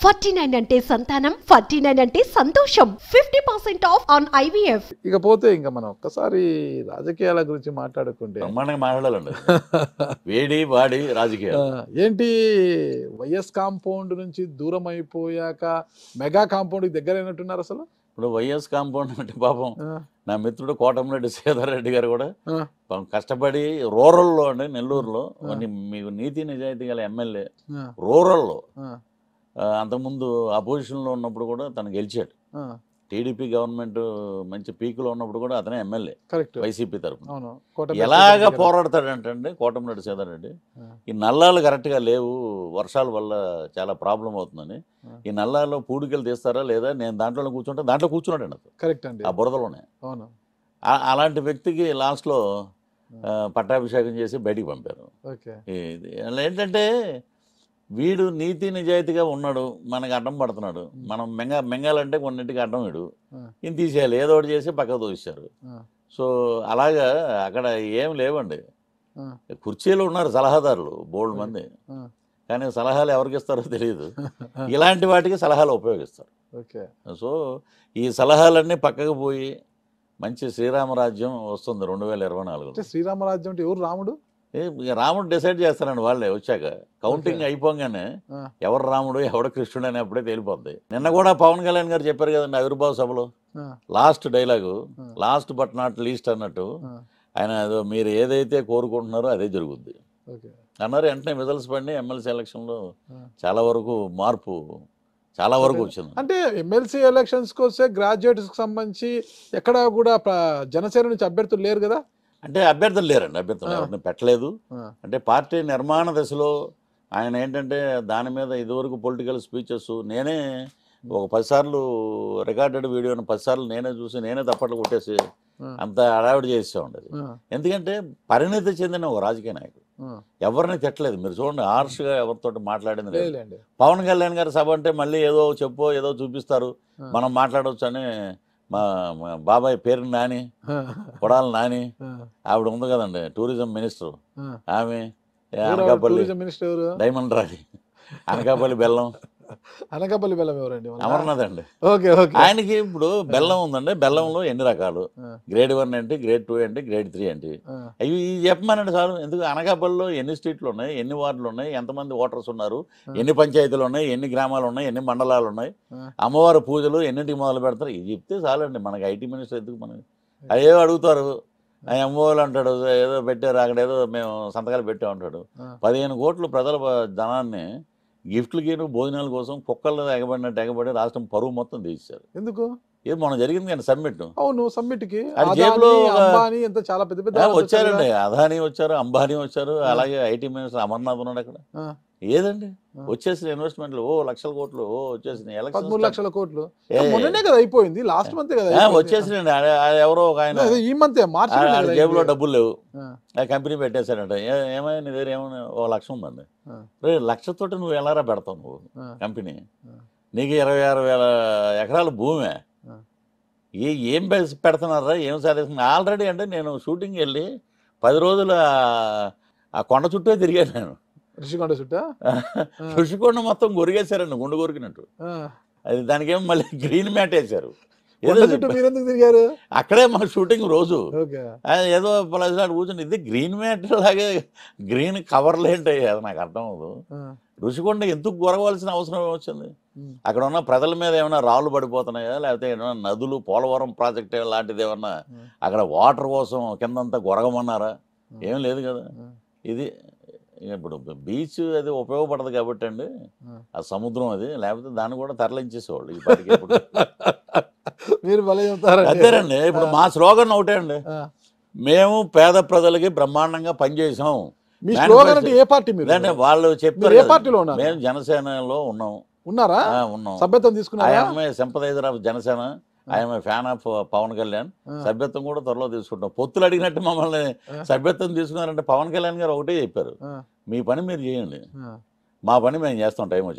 Forty nine అంటే సంతానం forty nine అంటే సంతోషం fifty percent of on IVF ఇకపోతే ఇంకా మనం ఒక్కసారి రాజకీయాల గురించి మాట్లాడుకుంటే బ్రహ్మాండంగా మాట్లాడాలండి వేడి వాడి ఆ, రాజకీయాలు ఏంటి వైఎస్ కాంపౌండ్ నుంచి దూరం అయిపోయాక మెగా కాంపౌండ్ దగ్గర అయినట్టున్నారు అసలు ఇప్పుడు వైఎస్ కాంపౌండ్ అంటే పాపం ఆ, నా మిత్రుడు కోటమిరెడ్డి శ్రీధర్ రెడ్డి గారు కూడా ఆ, పాపం కష్టపడి రూరల్లో అండి నెల్లూరులో ఆ. ని- మీకు నీతి నిజాయితీ గల ఎమ్మెల్యే ఆ, రూరల్లో ఆ, ఆ, అంతకుముందు అపోజిషన్లో ఉన్నప్పుడు కూడా తను గెలిచాడు ఆ, టీడీపీ గవర్నమెంట్ మంచి పీక్లో ఉన్నప్పుడు కూడా అతనే ఎమ్మెల్యే కరెక్ట్ వైసీపీ తరఫున అవును కోట ఎలాగ పోరాడతాడంటే కోటమిరెడ్డి శ్రీధర్ రెడ్డి ఆ. ఈ నల్లాలు కరెక్ట్గా లేవు వర్షాల వల్ల చాలా ప్రాబ్లం అవుతుందని ఆ. ఈ నల్లాల్లో పూడికలు తీస్తారా లేదా నేను దాంట్లో కూర్చుంటే దాంట్లో కూర్చున్నాడు అతను కరెక్ట్ అండి ఆ బురదలోనే అవును ఆ- అలాంటి వ్యక్తికి లాస్ట్లో ఆ, పట్టాభిషేకం చేసి బయటికి పంపారు ఓకే ఇది అలా ఏంటంటే వీడు నీతి నిజాయితీగా ఉన్నాడు మనకి అడ్డం పడుతున్నాడు మనం మెంగ మెంగాలంటే కొన్నింటికి అడ్డం వీడు ఆ. ఈయన తీసేయాలి ఏదో ఒకటి చేసి పక్కకు తోసారు ఆ, సో అలాగా అక్కడ ఏం లేవండి ఆ, కుర్చీలో ఉన్నారు సలహాదారులు బోల్డ్ మంది ఆ, కానీ సలహాలు ఎవరికి ఇస్తారో తెలియదు ఇలాంటి వాటికి సలహాలు ఉపయోగిస్తారు ఓకే సో ఈ సలహాలన్నీ పక్కకు పోయి మంచి శ్రీరామరాజ్యం వస్తుంది రెండు వేల ఇరవై నాలుగులో అంటే శ్రీరామరాజ్యం అంటే ఎవరు రాముడు ఏ, ఇక రాముడు డిసైడ్ చేస్తారండి వాళ్ళే వచ్చాక కౌంటింగ్ Okay. అయిపోగానే ఆ, ఎవరు రాముడు ఎవడు కృష్ణుడు అని అప్పుడే తేలిపోద్ది నిన్న కూడా పవన్ కళ్యాణ్ గారు చెప్పారు కదండి ఆవిర్భావ సభలో ఆ, లాస్ట్ డైలాగు ఆ. లాస్ట్ బట్ నాట్ లీస్ట్ అన్నట్టు ఆ, ఆయన ఏదో మీరు ఏదైతే కోరుకుంటున్నారో అదే జరుగుద్ది ఓకే అన్నారు వెంటనే విజల్స్ పడి ఎమ్మెల్సీ ఎలక్షన్లో ఆ. చాలా వరకు మార్పు చాలా వరకు వచ్చింది అంటే ఎమ్మెల్సీ ఎలక్షన్స్ కి వస్తే గ్రాడ్యుయేట్స్ కి సంబంధించి ఎక్కడ కూడా ప్ర- జనసేన నుంచి అభ్యర్థులు లేరు కదా అంటే అభ్యర్థులు లేరండి అభ్యర్థులు ఆ. ఎవరిని పెట్టలేదు ఆ, అంటే పార్టీ నిర్మాణ దశలో ఆయన ఏంటంటే దాని మీద ఇదివరకు పొలిటికల్ స్పీచెస్ నేనే ఒక పదిసార్లు రికార్డెడ్ వీడియోని పదిసార్లు నేనే చూసి నేనే తప్పట్లు కొట్టేసి ఆ, అంత అడావిడి చేస్తూ ఉండేది ఆ, ఎందుకంటే పరిణతి చెందిన ఒక రాజకీయ నాయకుడు ఆ. ఎవరిని తిట్టలేదు మీరు చూడండి హార్ష్గా ఎవరితో మాట్లాడింది లేదు లేదులేండి పవన్ కళ్యాణ్ గారి సభ అంటే మళ్ళీ ఏదో చెప్పో ఏదో చూపిస్తారు ఆ. మనం మాట్లాడవచ్చు అని మా మా బాబాయ్ పేరు నాని ఆ, కొడాలి నాని ఆ, ఆవిడ ఉంది కదండి టూరిజం మినిస్టర్ ఆ. ఆమె ఏ ఎవరు అనకాపల్లి టూరిజం మినిస్టర్ ఎవరు డైమండ్ రాణి అనకాపల్లి బెల్లం అనకాపల్లి బెల్లం ఎవరండి వాళ్ళ? అమర్నాథ్ అండి ఓకే ఓకే ఆయనకి ఇప్పుడు బెల్లం ఉందండి బెల్లంలో ఎన్ని రకాలు ఆ, గ్రేడ్ వన్ ఏంటి గ్రేడ్ టూ ఏంటి గ్రేడ్ త్రీ ఏంటి ఆ, అవి ఇవి చెప్పమనండి సార్ ఎందుకు అనకాపల్లిలో ఎన్ని స్ట్రీట్లు ఉన్నాయి ఎన్ని వార్డులు ఉన్నాయి ఎంతమంది ఓటర్స్ ఉన్నారు ఎన్ని పంచాయతీలు ఉన్నాయి ఎన్ని గ్రామాలు ఉన్నాయి ఎన్ని మండలాలు ఉన్నాయి ఆ. అమ్మవారి పూజలు ఎన్నింటికి మొదలు పెడతారు ఇది చెప్తే చాలండి మనకి ఐటీ మినిస్టర్ ఎందుకు మనకి అయ్యో అడుగుతారు ఆ అమ్మవాళ్ళు అంటాడు ఏదో పెట్టారు అక్కడ ఏదో మేము సంతకాలు పెట్టాం అంటాడు ఆ. పదిహేను కోట్ల ప్రజల ప- ధనాన్ని గిఫ్ట్లకి భోజనాల కోసం కుక్కల్లో ఎగబడినట్టు ఎగబడి రాష్ట్రం పరువు మొత్తం తీశారు ఎందుకు ఇది మొన్న జరిగింది కానీ సమ్మిట్ అవును సమ్మిట్ కి అది అదానీ, జేబులో ఒక- అంబానీ ఎంత చాలా పెద్ద పెద్ద వాళ్ళు వచ్చారండి వచ్చారు అదానీ వచ్చారు అంబానీ వచ్చారు ఆ. అలాగే ఐటీ మినిస్టర్ అమర్నాథ్ ఉన్నాడు అక్కడ ఆ. ఏదండి ఆ. వచ్చేసిన ఇన్వెస్ట్మెంట్లు ఓ లక్షల కోట్లు ఓ వచ్చేసినాయి కదా. పదమూడు ఎలక్షన్ లక్షల కోట్లు ఏ, మొన్ననే కదా అయిపోయింది లాస్ట్ మంత్ కదా ఆ, అయిపోయింది. వచ్చేసినండి ఆ- ఆ ఎవరో ఒక ఆయన అదే ఈ మంత్ మార్చి ఆ- ఆ జేబులో డబ్బులు లేవు ఆ. ఆ కంపెనీ పెట్టేశాడంట ఏ- ఏమైనా నీ దగ్గర ఏమైనా ఓ లక్ష ఉందండి ఆ. రే లక్షతోటి నువ్వు ఎలారా పెడతావు నువ్వు ఆ. కంపెనీ ఆ. నీకు ఇరవై ఆరు వేల ఎకరాల భూమే ఆ. ఏ ఏం పె- పెడుతున్నారా ఏం సాధిస్తుంది ఆల్రెడీ అంటే నేను షూటింగ్ వెళ్ళి పది రోజులు ఆ- ఆ కొండ చుట్టూ తిరిగాను నేను రిషికొండ చుట్టా ఋషికొండ మొత్తం గొరిగేశారండి గుండు కొరికినట్టు ఆ. అది దానికి ఏమో మళ్ళీ గ్రీన్ మ్యాట్ వేశారు కొండ ఏదో చుట్టూ మీరెందుకు తిరిగారు అక్కడే మా షూటింగ్ రోజు ఓకే ఆ, ఏదో ప్లస్ నాడు కూర్చొని ఇది గ్రీన్ మ్యాట్ లాగే గ్రీన్ కవర్లు ఏంటి అది నాకు అర్థం అవ్వదు ఆ. ఋషికొండ ఎందుకు గొరవలసిన అవసరం వచ్చింది ఉమ్. అక్కడ ఉన్న ప్రజల మీద ఏమైనా రాళ్ళు పడిపోతున్నాయా లేకపోతే ఏమైనా నదులు పోలవరం ప్రాజెక్ట్ లాంటిది ఏమన్నా ఉమ్. అక్కడ వాటర్ కోసం కిందంతా గొరగమన్నారా ఉమ్. ఏం లేదు కదా ఉమ్. ఇది ఇప్పుడు బీచ్ అది ఉపయోగపడదు కాబట్టి అండి ఉమ్. ఆ సముద్రం అది లేకపోతే దాన్ని కూడా తరలించేసేవాళ్ళు ఈ పాటికి ఇప్పుడు. మీరు భలే చెప్తారండి అంతేనండి ఇప్పుడు మా స్లోగన్ ఒకటే అండి ఆ. మేము పేద ప్రజలకి బ్రహ్మాండంగా పనిచేసాం మీ Manifesto. స్లోగన్ అంటే ఏ పార్టీ మీరు లేదంటే వాళ్ళు చెప్తారు మీరు ఏ కదా, పార్టీలో ఉన్నారు? మేము జనసేనలో ఉన్నాం ఉన్నారా ఆ, ఉన్నాం సభ్యత్వం తీసుకున్నారా I'm sympathiser of Janasena I'm fan of Pawan Kalyan ఆ. సభ్యత్వం కూడా త్వరలో తీసుకుంటాం పొత్తులు అడిగినట్టు మమ్మల్ని ఆ. సభ్యత్వం తీసుకున్నారంటే పవన్ కళ్యాణ్ గారు ఒకటే చెప్పారు ఆ. మీ పని మీరు చేయండి ఆ. మా పని మేము చేస్తాం టైం వచ్చినప్పుడు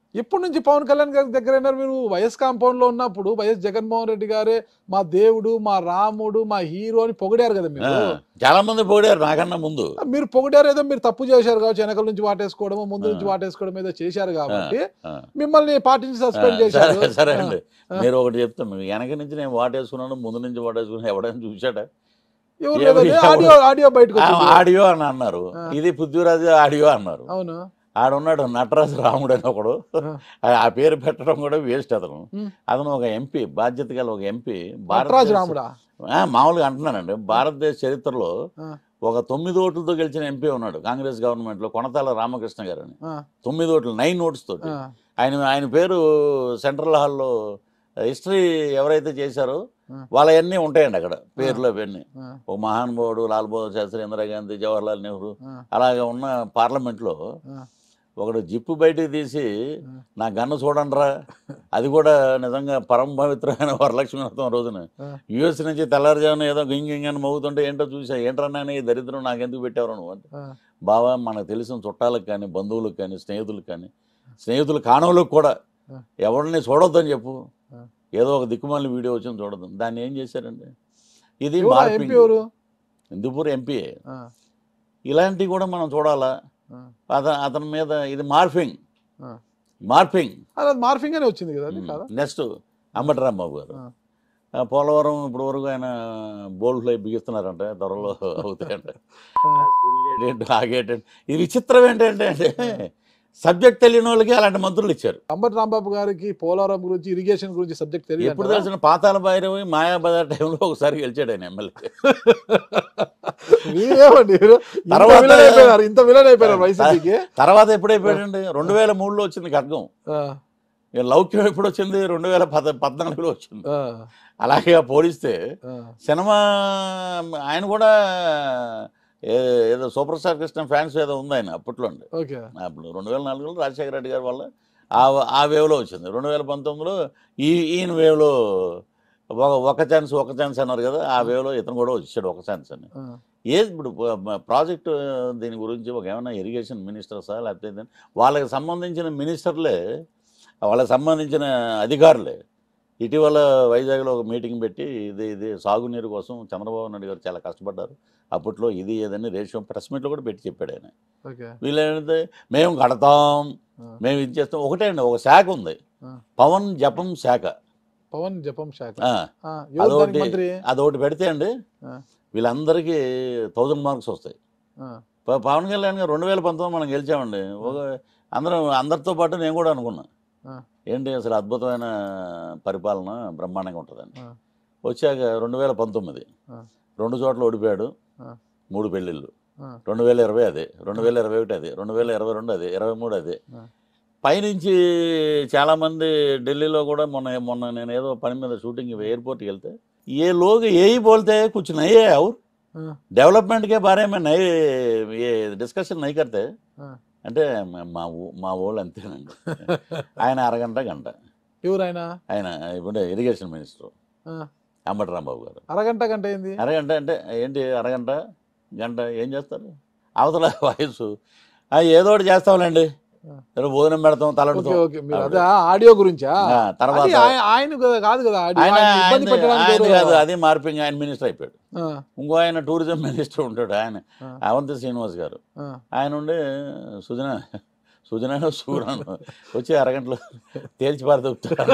ఇప్పటి నుంచి పవన్ కళ్యాణ్ గారి దగ్గర అయినారు మీరు వైఎస్ కాంపౌండ్ లో ఉన్నప్పుడు వైఎస్ జగన్మోహన్ రెడ్డి గారే మా దేవుడు మా రాముడు మా హీరో అని పొగిడారు కదా ఆ, మీరు చాలా మంది పొగిడారు నాకన్నా ముందు మీరు పొగిడారు ఏదో మీరు తప్పు చేశారు కావచ్చు వెనకల నుంచి వాటేసుకోవడం ముందు నుంచి ఆ. వాటేసుకోవడం ఏదో చేశారు కాబట్టి ఆ. మిమ్మల్ని పార్టీ నుంచి సస్పెండ్ ఆ, చేశారు సరే సరే అండి ఆ. మీరు ఒకటి చెప్తాం మీకు వెనక నుంచి నేను వాటేసుకున్నాను ముందు నుంచి వాటేసుకున్నాను ఎవడైనా చూశాడా ఎవరు ఎవరు- లేదండి ఆడియో ఆడియో బయటకు ఆ, వచ్చింది. ఆడియో అని అన్నారు ఆ. ఇది పృథ్వీరాజు ఆడియో అన్నారు అవును ఆడున్నాడు నటరాజు రాముడు అని ఒకడు ఆ. ఆ- ఆ పేరు పెట్టడం కూడా వేస్ట్ అతను ఉమ్. అతను ఒక ఎంపీ బాధ్యత గల ఒక ఎంపీ నటరాజు రాముడా మామూలుగా అంటున్నానండి భారతదేశ చరిత్రలో ఆ, ఒక తొమ్మిది ఓట్లతో గెలిచిన ఎంపీ ఉన్నాడు కాంగ్రెస్ గవర్నమెంట్ లో కొనతాల రామకృష్ణ గారు అని ఆ, తొమ్మిది ఓట్లు నైన్ ఓట్స్ తోటి ఆ, ఆయన ఆయన పేరు సెంట్రల్ హాల్లో హిస్టరీ ఎవరైతే చేశారో ఆ. వాళ్ళవన్నీ ఉంటాయండి అక్కడ పేర్లు అవన్నీ ఆ, ఒక మహానుభావుడు లాల్ బహదూర్ శాస్త్రి ఇందిరాగాంధీ జవహర్లాల్ నెహ్రూ ఆ, అలాగే ఉన్న పార్లమెంట్లో ఆ, ఒకడు జిప్పు బయటికి తీసి ఆ. నా గన్ను చూడండిరా అది కూడా నిజంగా పరమ పవిత్రమైన వరలక్ష్మి వ్రతం రోజున ఆ. యుఎస్ నుంచి తెల్లారుజామున ఏదో గింగ్ గింగ్ అని మోగుతుంటే ఏంటో చూసా ఏంట్రా నాయన ఈ దరిద్రం నాకెందుకు పెట్టారు నువ్వు అంటే ఆ, బావా మనకు తెలిసిన చుట్టాలకు కానీ బంధువులకు కానీ స్నేహితులకు కానీ స్నేహితులు కానవులకు కూడా ఆ. ఎవరిని చూడొద్దని చెప్పు ఆ. ఏదో ఒక దిక్కుమాలి వీడియో వచ్చింది చూడదు దాన్ని ఏం చేశారండి ఇది ఎవరా మార్పింగ్ ఎంపీ ఎవరు హిందూపూర్ ఎంపీ ఆ, ఇలాంటివి కూడా మనం చూడాలా ఆ, అతను అతని మీద ఇది మార్ఫింగ్ ఆ. మార్పింగ్ అలా మార్ఫింగ్ అనే వచ్చింది కదా అది కాదా నెక్స్ట్ అంబటరాంబాబు గారు ఆ. ఆ, పోలవరం ఇప్పుడు వరకు ఆయన బోల్డ్లో బిగిస్తున్నారంట త్వరలో అవుతాయంట ఆ, ఏంటి ఆగేట ఇది విచిత్రం ఏంటంటే అంటే సబ్జెక్ట్ తెలియని వాళ్ళకి అలాంటి మంత్రులు ఇచ్చారు అంబటి రాంబాబు గారికి పోలవరం గురించి ఇరిగేషన్ గురించి సబ్జెక్ట్ తెలియదు ఎప్పుడు అంటారా? తెలిసిన పాతాల భైరవి మాయాబజార్ టైంలో ఒకసారి గెలిచాడు ఆయన ఎమ్మెల్యే మీరేమండి మీరు ఇంత తర్వాత- విలన్ అయిపోయినారు ఇంత విలన్ అయిపోయినారు వైసీపీకి తర్వాత ఎప్పుడైపోయాడండి రెండు వేల మూడులో వచ్చింది ఖడ్గం ఆ, ఇక లౌక్యం ఎప్పుడు వచ్చింది రెండు వేల పద పద్నాలుగులో వచ్చింది ఆ, అలాగే పోలిస్తే ఆ, సినిమా ఆయన కూడా ఏ- ఏదో సూపర్ స్టార్ కృష్ణ ఫ్యాన్స్ ఏదో ఉంది ఆయన అప్పట్లో అండి ఓకే అప్పుడు రెండు వేల నాలుగులో రాజశేఖర రెడ్డి గారి వల్ల ఆ ఆ వేవ్లో వచ్చింది రెండు వేల పంతొమ్మిదిలో ఈ ఈయన వేవ్లో ఒక ఒక ఛాన్స్ ఒక ఛాన్స్ అన్నారు కదా ఆ వేవ్లో ఇతను కూడా వచ్చాడు ఒక ఛాన్స్ అని ఆ, ఏది ఇప్పుడు ప్రాజెక్ట్ దీని గురించి ఒక ఏమైనా ఇరిగేషన్ మినిస్టర్సా లేకపోతే ఏంటంటే వాళ్ళకి సంబంధించిన మినిస్టర్లే వాళ్ళకి సంబంధించిన అధికారులే ఇటీవల వైజాగ్లో ఒక మీటింగ్ పెట్టి ఇది ఇది సాగునీరు కోసం చంద్రబాబు నాయుడు గారు చాలా కష్టపడ్డారు అప్పట్లో ఇది ఏదని రేషియో ప్రెస్ మీట్లో కూడా పెట్టి చెప్పాడు ఆయన ఓకే వీళ్ళు ఏంటంటే మేము కడతాం ఆ, మేము ఇది చేస్తాం ఒకటే అండి ఒక శాఖ ఉంది ఆ. పవన్ జపం శాఖ పవన్ జపం శాఖ ఆ, ఆ, ఎవరు దానికి అదొకటి మంత్రి అదొకటి పెడితే అండి ఆ. వీళ్ళందరికీ థౌజండ్ మార్క్స్ వస్తాయి ఆ, ప- పవన్ కళ్యాణ్ గారు రెండు వేల పంతొమ్మిది మనం గెలిచామండి ఒక అందరం అందరితో పాటు నేను కూడా అనుకున్నా ఆ. ఏంటి అసలు అద్భుతమైన పరిపాలన బ్రహ్మాండంగా ఉంటుందని ఆ. వచ్చాక రెండు వేల పంతొమ్మిది ఆ. రెండు చోట్ల ఓడిపోయాడు ఆ. మూడు పెళ్ళిళ్ళు ఆ, రెండు వేల ఇరవై అదే రెండు వేల ఇరవై ఒకటి అదే రెండు వేల ఇరవై రెండు అదే ఇరవై మూడు అదే ఆ. పైనుంచి చాలామంది ఢిల్లీలో కూడా మొన్న మొన్న నేను ఏదో పని మీద షూటింగ్ ఎయిర్పోర్ట్కి వెళ్తే ఏ లోग यही बोलते हैं कुछ नहीं है और ఆ, डेवलपमेंट के बारे में नहीं ये डिस्कशन नहीं करते ఆ. అంటే మా- మా ఊ- మా ఊళ్ళు అంతేనండి ఆయన అరగంట గంట ఎవరు ఆయన ఆయన ఇప్పుడు ఇరిగేషన్ మినిస్టర్ ఆ, అంబటి రాంబాబు గారు అరగంట గంట ఏంది అరగంట అంటే ఏంటి అరగంట గంట ఏం చేస్తారు అవతల వయసు "ఆ, ఏదో ఒకటి చేస్తాంలేండి ఆ. ఏదో భోజనం పెడతాం ఓకే తలంటుతాం ఓకే మీరు అదే ఆడియో గురించా ఆ, తర్వాత అది ఆయ- ఆయన కదా- కాదు కదా ఆడియో ఆయన ఆయన ఇబ్బంది ఆయన- పెట్టడానికి ఆయన ఎవరు- కాదు అది మార్పింగ్ ఆయన మినిస్టర్ అయిపోయాడు ఆ, ఇంకో ఆయన టూరిజం మినిస్టర్ ఉంటాడు ఆయన ఆ, అవంతి శ్రీనివాస్ గారు ఆ, ఆయన ఉండి సుజన సుజన సూరాను వచ్చి అరగంటలో తేల్చి పారదొక్కుతాడు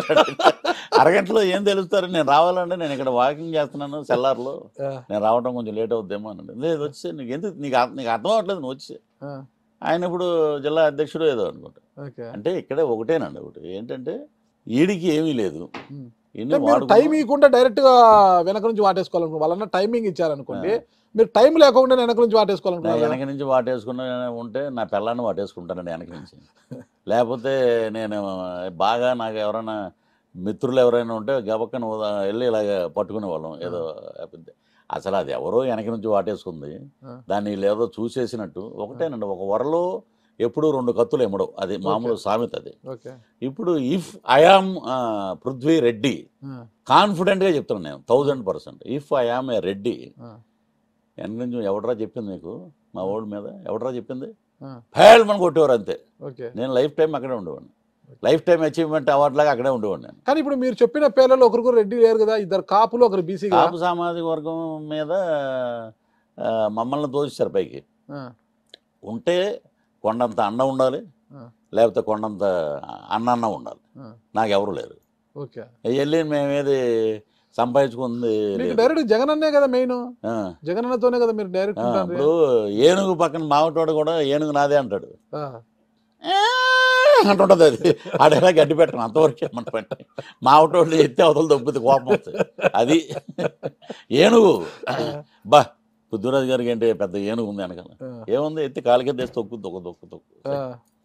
అరగంటలో ఏం తెలుస్తారు నేను రావాలంటే నేను ఇక్కడ వాకింగ్ చేస్తున్నాను సెల్లార్లో ఆ, నేను రావడం కొంచెం లేట్ అవుద్దేమో అని లేదు వచ్చి నీకు ఎందుకు నీకు అర్థం- నీకు అర్థం అవ్వట్లేదు నువ్వు వచ్చి ఆ, ఆయన ఇప్పుడు జిల్లా అధ్యక్షుడు ఏదో అనుకుంటా ఓకే అంటే ఇక్కడే ఒకటేనండి ఒకటి ఏంటంటే ఈడికి ఏమీ లేదు ఉమ్. ఇన్ని అంటే మీరు వాడుకున్నాం. టైం ఇవ్వకుండా డైరెక్ట్ గా వెనక నుంచి వాటేసుకోవాలనుకో వాళ్ళన్న టైమింగ్ ఇచ్చారనుకోండి మీరు టైం లేకుండా వెనక నుంచి నా వాటేసుకోవాలనుకున్నారు కదా? వెనక నుంచి వాటేసుకున్న ఉంటే నా పిల్లాన్ని వాటేసుకుంటానండి వెనక నుంచి లేకపోతే నేను బాగా నాకు ఎవరైనా మిత్రులు ఎవరైనా ఉంటే గబక్కన ఉదా- వెళ్ళి ఇలాగ పట్టుకునే వాళ్ళం ఏదో పెద్ద- అసలు అది ఎవరో వెనక నుంచి వాటేసుకుంది ఆ. దాన్ని ఏదో చూసేసినట్టు ఒకటేనండి ఒక వరలో ఎప్పుడు రెండు కత్తులు ఎమ్మడవు అది మామూలు సామెత అది ఓకే ఇప్పుడు ఇఫ్ ఐఆమ్ పృథ్వీ రెడ్డి ఆ, కాన్ఫిడెంట్గా చెప్తున్నాను నేను thousand percent if I am a Reddy ఆ, వెనక నుంచి ఎవడరా చెప్పింది నీకు మా ఓడి మీద ఎవడరా చెప్పింది ఆ, ఫైల్ మన కొట్టేవారు అంతే ఓకే నేను లైఫ్ టైం అక్కడే ఉండేవాడిని లైఫ్ టైం అచీవ్మెంట్ అవార్డు లాగా అక్కడే ఉండేవాడు నేను కానీ ఇప్పుడు మీరు చెప్పిన పేర్లలో ఒకరికొకరు రెడ్డి లేరు కదా ఇద్దరు కాపులు ఒకరు బీసీ కాపు సామాజిక వర్గం మీద ఆ, మమ్మల్ని తోసిస్తారు పైకి ఉంటే కొండంత అండ ఉండాలి ఆ. లేకపోతే కొండంత అన్న ఉండాలి నాకు ఎవరు లేరు ఓకే వెళ్ళి మేమేది సంపాదించుకుంది మీకు లేదు. డైరెక్ట్ జగన్ అన్నే కదా మెయిన్ ఆ, జగన్ అన్నతోనే కదా మీరు డైరెక్ట్ ఆ, ఉంటారు ఇప్పుడు ఏనుగు పక్కన మావటోడు కూడా ఏనుగు నాదే అంటాడు ఆ, "ఏ" అంటుంటది అది ఆడైనా గడ్డి పెట్టను అంతవరకు ఏమంటారంటే మావటోళ్ళు ఎత్తి అవతల దొబ్బుతుంది కోపం వస్తుంది అది ఏనుగు బా బుద్ధిరాజు గారికి ఏంటి పెద్ద ఏనుగు ఉంది వెనకాల ఆ, ఏముంది ఎత్తి కాలికి తెస్తే తొక్కు తొక్కు తొక్కు తొక్కు ఆ.